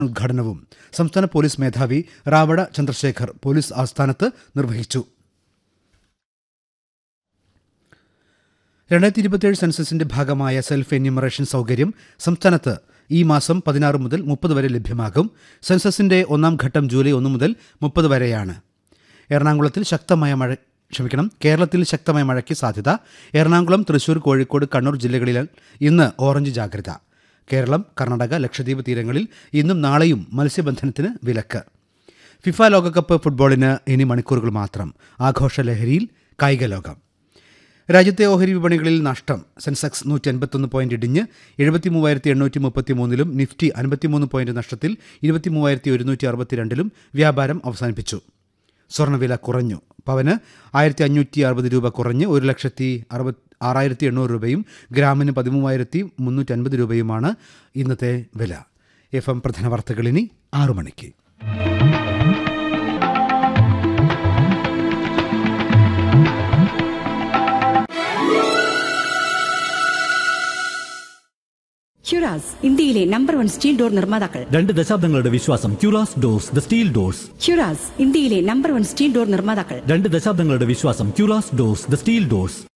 ഉദ്ഘാടനവും സംസ്ഥാന പോലീസ് മേധാവി റാവട ചന്ദ്രശേഖർ പോലീസ് ആസ്ഥാനത്ത് നിർവഹിച്ചു രണ്ടായിരത്തി ഇരുപത്തിയേഴ് സെൻസസിന്റെ ഭാഗമായ സെൽഫ് എന്യൂമറേഷൻ സൗകര്യം സംസ്ഥാനത്ത് ഈ മാസം പതിനാറ് മുതൽ മുപ്പത് വരെ ലഭ്യമാകും സെൻസസിന്റെ ഒന്നാം ഘട്ടം ജൂലൈ ഒന്ന് മുതൽ മുപ്പത് വരെയാണ് എറണാകുളത്തിൽ ശക്തമായ മഴ ക്ഷമിക്കണം കേരളത്തിൽ ശക്തമായ മഴയ്ക്ക് സാധ്യത എറണാകുളം തൃശൂർ കോഴിക്കോട് കണ്ണൂർ ജില്ലകളിൽ ഇന്ന് ഓറഞ്ച് ജാഗ്രത കേരളം കർണാടക ലക്ഷദ്വീപ് തീരങ്ങളിൽ ഇന്നും നാളെയും മത്സ്യബന്ധനത്തിന് വിലക്ക് ഫിഫ ലോകകപ്പ് ഫുട്ബോളിന് ഇനി മണിക്കൂറുകൾ മാത്രം ആഘോഷലഹരിയിൽ കായിക ലോകം രാജ്യത്തെ ഓഹരി വിപണികളിൽ നഷ്ടം സെൻസെക്സ് നൂറ്റി അൻപത്തൊന്ന് പോയിന്റ് ഇടിഞ്ഞ് എഴുപത്തി മൂവായിരത്തി എണ്ണൂറ്റി മുപ്പത്തി മൂന്നിലും നിഫ്റ്റി അൻപത്തിമൂന്ന് പോയിന്റ് നഷ്ടത്തിൽ ഇരുപത്തി മൂവായിരത്തി ഒരുന്നൂറ്റി അറുപത്തിരണ്ടിലും വ്യാപാരം അവസാനിപ്പിച്ചു സ്വർണ്ണവില കുറഞ്ഞു പവന് ആയിരത്തി അഞ്ഞൂറ്റി അറുപത് രൂപ കുറഞ്ഞ് ഒരു ലക്ഷത്തി അറുപത്തി ആറായിരത്തി എണ്ണൂറ് രൂപയും ഗ്രാമിന് പതിമൂവായിരത്തി മുന്നൂറ്റി അൻപത് രൂപയുമാണ് ഇന്നത്തെ വില എഫ് എം പ്രധാന വാർത്തകൾ ഇനി ആറു മണിക്ക് ഹ്യുറാസ് ഇന്ത്യയിലെ നമ്പർ വൺ സ്റ്റീൽ ഡോർ നിർമ്മാതാക്കൾ രണ്ട് ദശാബ്ദങ്ങളുടെ വിശ്വാസം ക്യൂറാസ് ഡോർസ് ദ സ്റ്റീൽ ഡോർസ് ഹ്യുറാസ് ഇന്ത്യയിലെ നമ്പർ വൺ സ്റ്റീൽ ഡോർ നിർമ്മാതാക്കൾ രണ്ട് ദശാബ്ദങ്ങളുടെ വിശ്വാസം ക്യൂറാസ് ഡോർസ് ദ സ്റ്റീൽ ഡോർസ്